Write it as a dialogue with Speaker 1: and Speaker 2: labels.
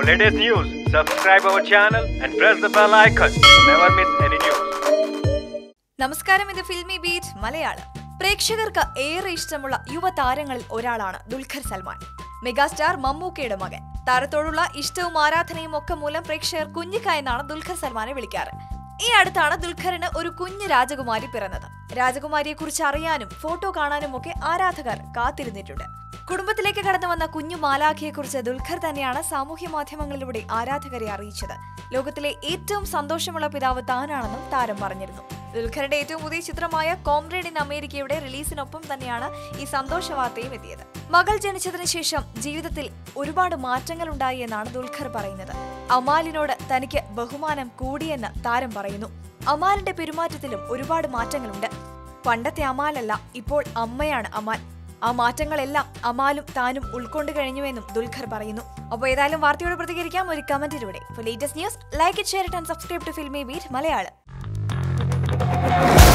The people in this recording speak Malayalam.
Speaker 1: latest news, subscribe our channel and press the bell icon. Never miss any news.
Speaker 2: നമസ്കാരം ഇത് ഫിൽമി ബീറ്റ് മലയാളം പ്രേക്ഷകർക്ക് ഏറെ ഇഷ്ടമുള്ള യുവതാരങ്ങളിൽ ഒരാളാണ് ദുൽഖർ സൽമാൻ മെഗാസ്റ്റാർ മമ്മൂക്കയുടെ മകൻ താരത്തോടുള്ള ഇഷ്ടവും ആരാധനയും ഒക്കെ മൂലം പ്രേക്ഷകർ കുഞ്ഞിക്ക എന്നാണ് ദുൽഖർ സൽമാനെ വിളിക്കാറ് ഈ അടുത്താണ് ദുൽഖറിന് ഒരു കുഞ്ഞ് രാജകുമാരി പിറന്നത് രാജകുമാരിയെ കുറിച്ച് അറിയാനും ഫോട്ടോ കാണാനും ഒക്കെ ആരാധകർ കാത്തിരുന്നിട്ടുണ്ട് കുടുംബത്തിലേക്ക് കടന്നു വന്ന കുഞ്ഞു മാലാഖയെ കുറിച്ച് ദുൽഖർ തന്നെയാണ് സാമൂഹ്യ മാധ്യമങ്ങളിലൂടെ ആരാധകരെ അറിയിച്ചത് ലോകത്തിലെ ഏറ്റവും സന്തോഷമുള്ള പിതാവ് താനാണെന്നും താരം പറഞ്ഞിരുന്നു ദുൽഖറിന്റെ ഏറ്റവും പുതിയ ചിത്രമായ കോംറേഡ് ഇൻ അമേരിക്കയുടെ റിലീസിനൊപ്പം തന്നെയാണ് ഈ സന്തോഷ വാർത്തയും എത്തിയത് മകൾ ജനിച്ചതിന് ശേഷം ജീവിതത്തിൽ ഒരുപാട് മാറ്റങ്ങൾ ഉണ്ടായി എന്നാണ് ദുൽഖർ പറയുന്നത് അമാലിനോട് തനിക്ക് ബഹുമാനം കൂടിയെന്ന് താരം പറയുന്നു അമാലിന്റെ പെരുമാറ്റത്തിലും ഒരുപാട് മാറ്റങ്ങളുണ്ട് പണ്ടത്തെ അമാലല്ല ഇപ്പോൾ അമ്മയാണ് അമാൽ ആ മാറ്റങ്ങളെല്ലാം അമാലും താനും ഉൾക്കൊണ്ടു കഴിഞ്ഞുവെന്നും ദുൽഖർ പറയുന്നു അപ്പോൾ ഏതായാലും വാർത്തയോട് പ്രതികരിക്കാം ഒരു കമന്റിലൂടെ for latest news like it share it and subscribe to Filmibeat Malayalam